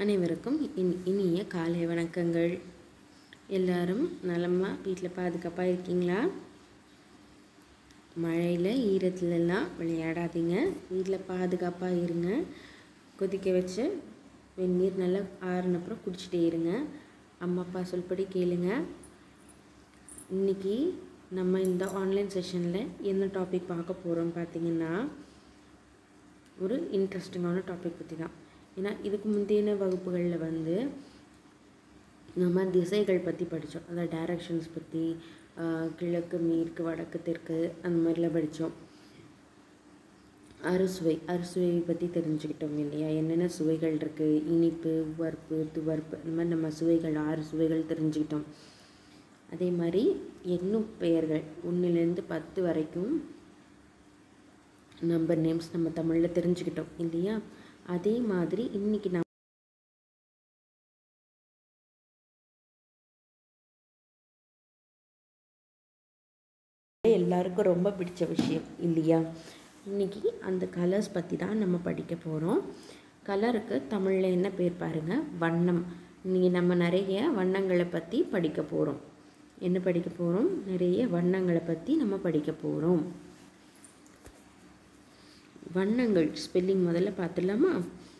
அனைவருக்கும் இன் இனிய காலை வணக்கங்கள் எல்லாரும் நலமாக வீட்டில் பாதுகாப்பாக இருக்கீங்களா மழையில் ஈரத்துலலாம் விளையாடாதீங்க வீட்டில் பாதுகாப்பாக இருங்க கொதிக்க வச்ச வெந்நீர் நல்லா ஆறுன அப்புறம் குடிச்சிட்டே இருங்க அம்மா அப்பா சொல்படி கேளுங்க இன்றைக்கி நம்ம இந்த ஆன்லைன் செஷனில் என்ன டாபிக் பார்க்க போகிறோம் பார்த்தீங்கன்னா ஒரு இன்ட்ரெஸ்டிங்கான டாபிக் பற்றி தான் ஏன்னா இதுக்கு முந்தைய வகுப்புகளில் வந்து நம்ம திசைகள் பற்றி படித்தோம் அதாவது டைரக்ஷன்ஸ் பற்றி ஆஹ், கிழக்கு மேற்கு வடக்கு தெற்கு அந்த மாதிரிலாம் படித்தோம் அறுசுவை அறுசுவை பற்றி தெரிஞ்சுக்கிட்டோம் இல்லையா என்னென்ன சுவைகள் இருக்குது இனிப்பு உவர்ப்பு துவர்ப்பு அந்த மாதிரி நம்ம சுவைகள் ஆறு சுவைகள் தெரிஞ்சுக்கிட்டோம் அதே மாதிரி எண்ணும் பெயர்கள் ஒன்றுலேருந்து பத்து வரைக்கும் நம்பர் நேம்ஸ் நம்ம தமிழில் தெரிஞ்சுக்கிட்டோம் இல்லையா அதே மாதிரி இன்னைக்கு நம்ம எல்லாருக்கும் ரொம்ப பிடிச்ச விஷயம் இல்லையா இன்னைக்கு அந்த கலர்ஸ் பற்றி தான் நம்ம படிக்க போகிறோம் கலருக்கு தமிழில் என்ன பேர் பாருங்க வண்ணம் இன்னைக்கு நம்ம நிறைய வண்ணங்களை பற்றி படிக்க போகிறோம் என்ன படிக்க போகிறோம் நிறைய வண்ணங்களை பற்றி நம்ம படிக்க போகிறோம் வண்ணங்கள் ஸ்பெல்லிங் முதல்ல பார்த்துடலாமா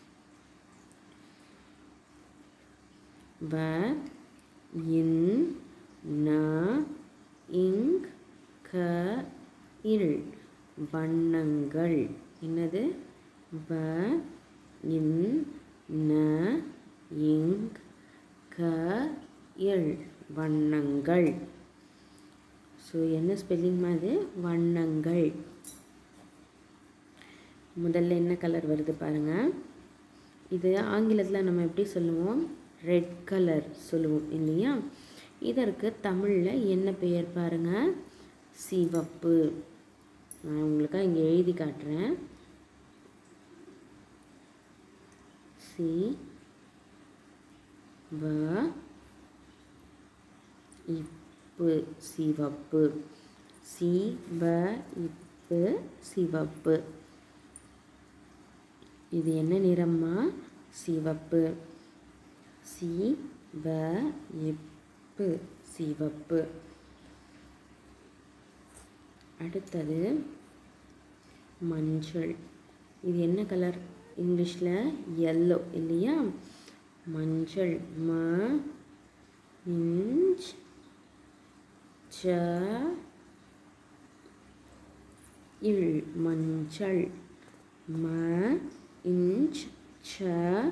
வ இன் ந இங் க இல் வண்ணங்கள் என்னது வ இன் ந இங் க இல் வண்ணங்கள் ஸோ என்ன ஸ்பெல்லிங் மாதிரி வண்ணங்கள் முதல்ல என்ன கலர் வருது பாருங்க இது ஆங்கிலத்தில் நம்ம எப்படி சொல்லுவோம் ரெட் கலர் சொல்லுவோம் இல்லையா இதற்கு தமிழில் என்ன பெயர் பாருங்க சிவப்பு நான் உங்களுக்காக இங்கே எழுதி காட்டுறேன் சி வ இப்பு சிவப்பு சி வ இப்பு சிவப்பு இது என்ன நிறம்மா சிவப்பு சி வ இப்பு சிவப்பு அடுத்தது மஞ்சள் இது என்ன கலர் இங்கிலீஷில் எல்லோ இல்லையா மஞ்சள் ம இஞ்ச் ச இல் மஞ்சள் ம இஞ்ச் ச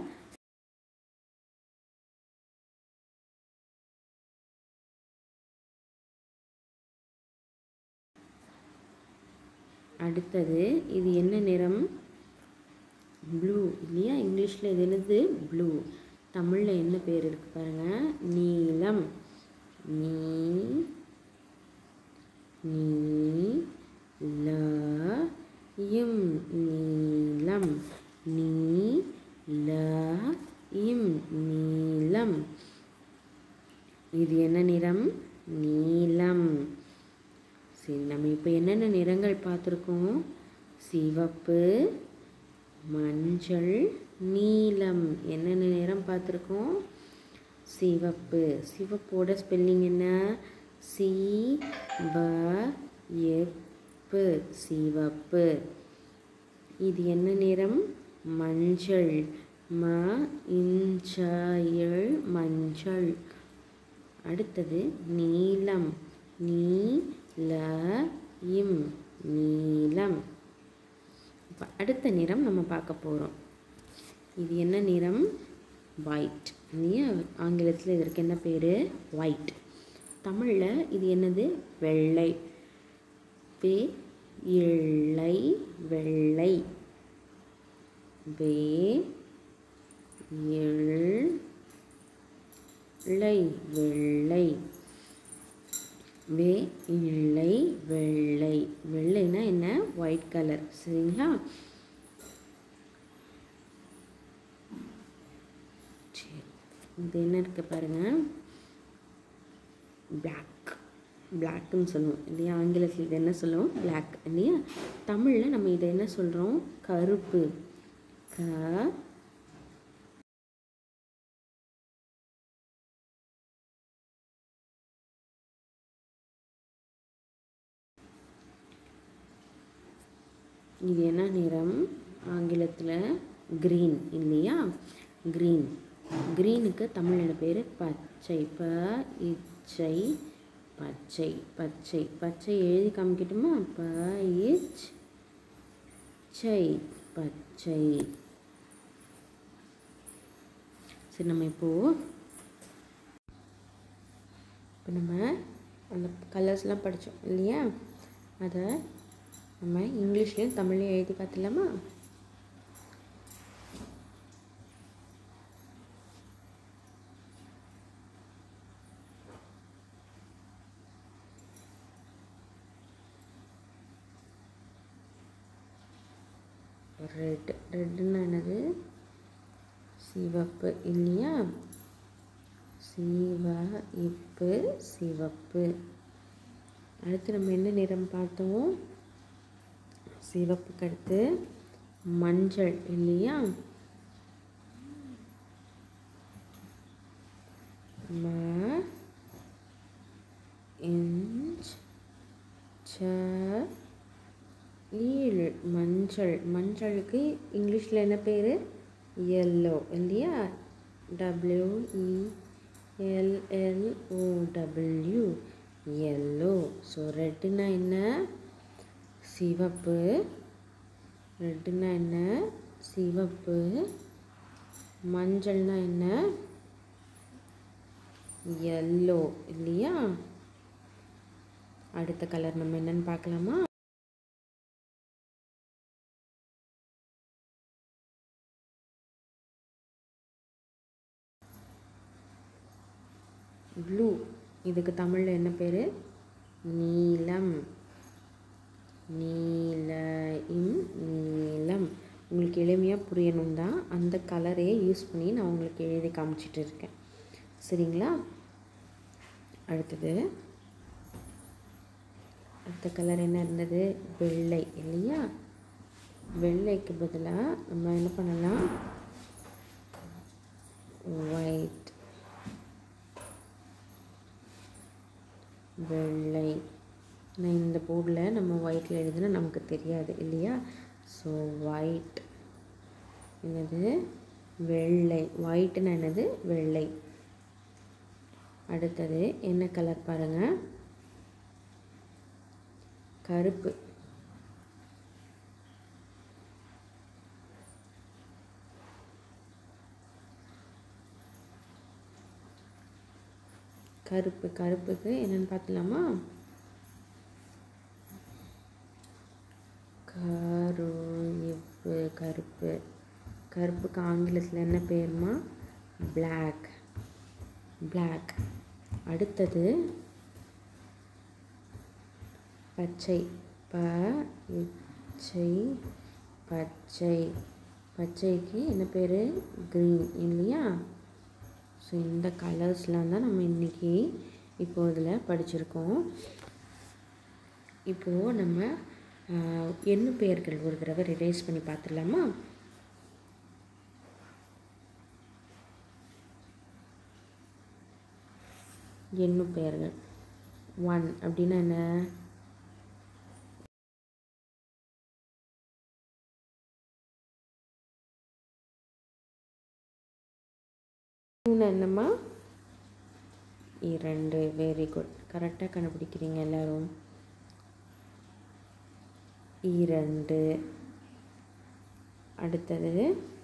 அடுத்தது இது என்ன நிறம் ப்ளூ இல்லையா இங்கிலீஷில் இது என்னது ப்ளூ தமிழில் என்ன பேர் இருக்கு பாருங்க நீலம் நீ நீ ல இம் நீலம் நீ ல இம் நீலம் இது என்ன நிறம் நீலம் சரி நம்ம இப்போ என்னென்ன நிறங்கள் பார்த்துருக்கோம் சிவப்பு மஞ்சள் நீலம் என்னென்ன நிறம் பார்த்துருக்கோம் சிவப்பு சிவப்போட ஸ்பெல்லிங் என்ன சி வ எப்பு சிவப்பு இது என்ன நிறம் மஞ்சள் ம இஞ்சல் மஞ்சள் அடுத்தது நீலம் நீ ல இம் நீலம் இப்போ அடுத்த நிறம் நம்ம பார்க்க போகிறோம் இது என்ன நிறம் ஒயிட் இல்லையா ஆங்கிலத்தில் இதற்கு என்ன பேர் ஒயிட் தமிழில் இது என்னது வெள்ளை வே இள்ளை வெள்ளை வே இள்ளை வெள்ளை வே இள்ளை வெள்ளை வெள்ளைனா என்ன ஒயிட் கலர் சரிங்களா சரி இது என்ன இருக்கு பாருங்க பிளாக் பிளாக்னு சொல்லுவோம் இல்லையா ஆங்கிலத்தில் இது என்ன சொல்லுவோம் பிளாக் இல்லையா தமிழில் நம்ம இதை என்ன சொல்கிறோம் கருப்பு க இது என்ன நிறம் ஆங்கிலத்தில் க்ரீன் இல்லையா க்ரீன் க்ரீனுக்கு தமிழ் என்ன பேர் பச்சை ப இச்சை பச்சை பச்சை பச்சை எழுதி காமிக்கட்டுமா ப இச் சை பச்சை சரி நம்ம இப்போது இப்போ நம்ம அந்த கலர்ஸ்லாம் படித்தோம் இல்லையா அதை நம்ம இங்கிலீஷ்லேயும் தமிழ்லையும் எழுதி பார்த்துலாமா ரெட் ரெட்டுன்னா என்னது சிவப்பு இல்லையா சிவ இப்பு சிவப்பு அடுத்து நம்ம என்ன நிறம் பார்த்தோம் சிவப்புக்கு அடுத்து மஞ்சள் இல்லையா ம இஞ்ச் ச ஈழ் மஞ்சள் மஞ்சளுக்கு இங்கிலீஷில் என்ன பேர் எல்லோ இல்லையா W E L L O W yellow so ரெட்டுனா என்ன சிவப்பு ரெட்டுனா என்ன சிவப்பு மஞ்சள்னா என்ன எல்லோ இல்லையா அடுத்த கலர் நம்ம என்னன்னு பார்க்கலாமா ப்ளூ இதுக்கு தமிழில் என்ன பேர் நீலம் நீல இம் நீலம் உங்களுக்கு எளிமையாக புரியணும் தான் அந்த கலரையே யூஸ் பண்ணி நான் உங்களுக்கு எழுதி காமிச்சிட்டு இருக்கேன் சரிங்களா அடுத்தது அடுத்த கலர் என்ன இருந்தது வெள்ளை இல்லையா வெள்ளைக்கு பதிலாக நம்ம என்ன பண்ணலாம் ஒயிட் வெள்ளை நான் இந்த போர்டில் நம்ம ஒயிட்டில் எழுதுனா நமக்கு தெரியாது இல்லையா ஸோ ஒயிட் என்னது வெள்ளை ஒயிட்னா என்னது வெள்ளை அடுத்தது என்ன கலர் பாருங்கள் கருப்பு கருப்பு கருப்புக்கு என்னென்னு பார்த்துலாமா கருப்பு கருப்பு கருப்புக்கு ஆங்கிலத்தில் என்ன பேருமா பிளாக் பிளாக் அடுத்தது பச்சை ப இச்சை பச்சை பச்சைக்கு என்ன பேர் க்ரீன் இல்லையா ஸோ இந்த கலர்ஸ்லாம் தான் நம்ம இன்றைக்கி இப்போ இதில் படிச்சிருக்கோம் இப்போது நம்ம எண்ணு பெயர்கள் ஒரு தடவை ரிவைஸ் பண்ணி பார்த்துடலாமா எண்ணு பெயர்கள் ஒன் அப்படின்னா என்ன மூணு என்னம்மா இரண்டு வெரி குட் கரெக்டாக கண்டுபிடிக்கிறீங்க எல்லோரும் இரண்டு அடுத்தது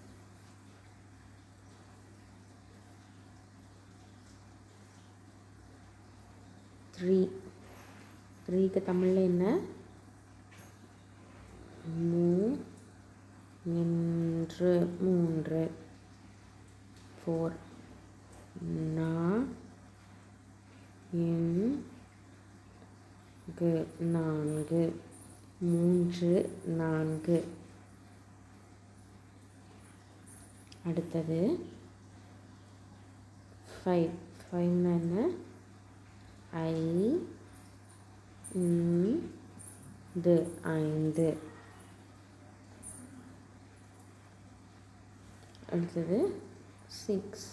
த்ரீ த்ரீக்கு தமிழில் என்ன மூ என்று மூன்று ஃபோர் நா கு நான்கு மூன்று நான்கு அடுத்தது ஃபைவ் ஃபைவ்னா என்ன ஐ து ஐந்து அடுத்தது சிக்ஸ்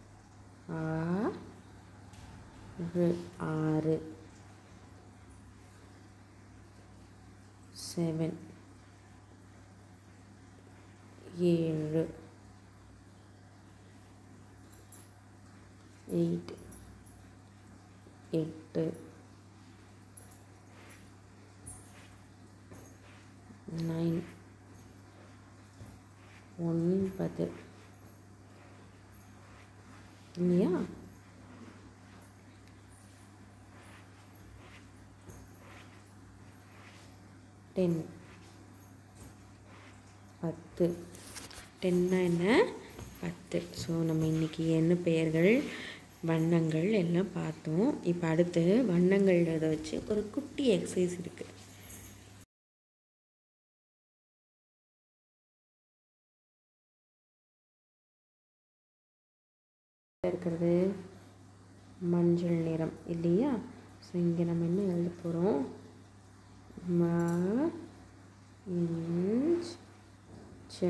ஆறு ஆறு செவன் ஏழு எயிட் எட்டு நைன் ஒன்பது இல்லையா டென் பத்து டென்னா என்ன பத்து ஸோ நம்ம இன்றைக்கி என்ன பெயர்கள் வண்ணங்கள் எல்லாம் பார்த்தோம் இப்போ அடுத்து வண்ணங்கள் இதை வச்சு ஒரு குட்டி எக்ஸசைஸ் இருக்குது இருக்கிறது மஞ்சள் நிறம் இல்லையா ஸோ இங்கே நம்ம என்ன எழுத போகிறோம் ம இஞ்ச் ச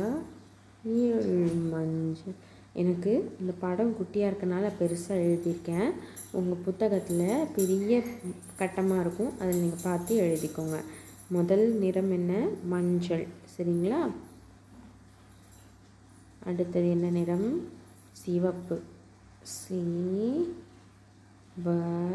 இல் மஞ்சள் எனக்கு இந்த படம் குட்டியாக இருக்கனால பெருசாக எழுதியிருக்கேன் உங்கள் புத்தகத்தில் பெரிய கட்டமாக இருக்கும் அதில் நீங்கள் பார்த்து எழுதிக்கோங்க முதல் நிறம் என்ன மஞ்சள் சரிங்களா அடுத்தது என்ன நிறம் சிவப்பு சி வ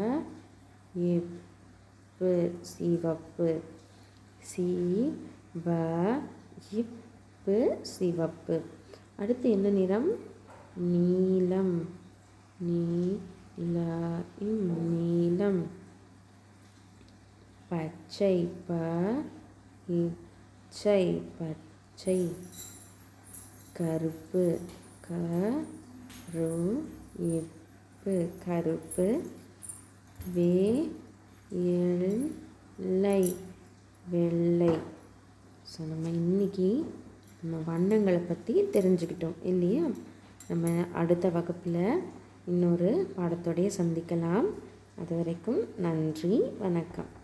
இப்பு சிவப்பு சி வ இப்பு சிவப்பு அடுத்து என்ன நிறம் நீலம் நீல நீலம் பச்சை ப இச்சை பச்சை கருப்பு க ரு இப்பு கருப்பு வே எல்லை வெள்ளை ஸோ நம்ம இன்னைக்கு நம்ம வண்ணங்களை பற்றி தெரிஞ்சுக்கிட்டோம் இல்லையா நம்ம அடுத்த வகுப்பில் இன்னொரு பாடத்தோடைய சந்திக்கலாம் அது வரைக்கும் நன்றி வணக்கம்